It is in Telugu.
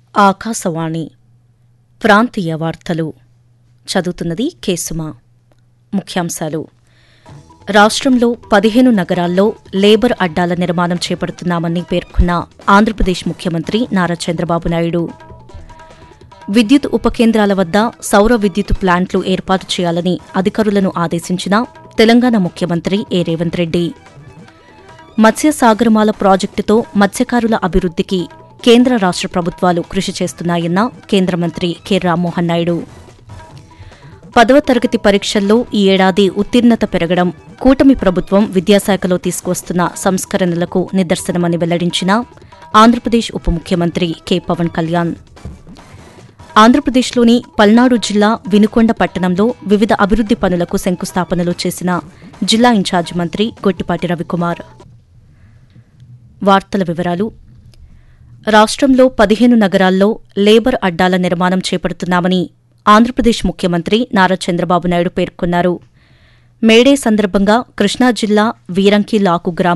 ఆకాశవాణి ప్రాంతీయ వార్తలు చదువుతున్నది కేసుమా ముఖ్యాంశాలు రాష్ట్రంలో పదిహేను నగరాల్లో లేబర్ అడ్డాల నిర్మాణం చేపడుతున్నామని పేర్కొన్న ఆంధ్రప్రదేశ్ ముఖ్యమంత్రి నారా చంద్రబాబు నాయుడు విద్యుత్ ఉపకేంద్రాల వద్ద సౌర విద్యుత్ ప్లాంట్లు ఏర్పాటు చేయాలని అధికారులను ఆదేశించిన తెలంగాణ ముఖ్యమంత్రి ఏ రేవంత్ రెడ్డి మత్స్య సాగరమాల ప్రాజెక్టుతో మత్స్యకారుల అభివృద్దికి కేంద్ర రాష్ట ప్రభుత్వాలు కృషి చేస్తున్నాయన్న కేంద్ర మంత్రి కె రామ్మోహన్ నాయుడు పదవ తరగతి పరీక్షల్లో ఈ ఏడాది ఉత్తీర్ణత పెరగడం కూటమి ప్రభుత్వం విద్యాశాఖలో తీసుకువస్తున్న సంస్కరణలకు నిదర్శనమని వెల్లడించిన ఆంధ్రప్రదేశ్ ఉప ముఖ్యమంత్రి కె పవన్ కళ్యాణ్ ఆంధ్రప్రదేశ్లోని పల్నాడు జిల్లా వినుకొండ పట్టణంలో వివిధ అభివృద్ది పనులకు శంకుస్థాపనలు చేసిన జిల్లా ఇన్ఛార్జి మంత్రి గొట్టిపాటి రవికుమార్ వార్తల వివరాలు రాష్ట్రంలో పదిహేను నగరాల్లో లేబర్ అడ్డాల నిర్మాణం చేపడుతున్నామని ఆంధ్రప్రదేశ్ ముఖ్యమంత్రి నారా చంద్రబాబు నాయుడు పేర్కొన్నారు మేడే సందర్భంగా కృష్ణా జిల్లా వీరంకి లాకు గ్రామ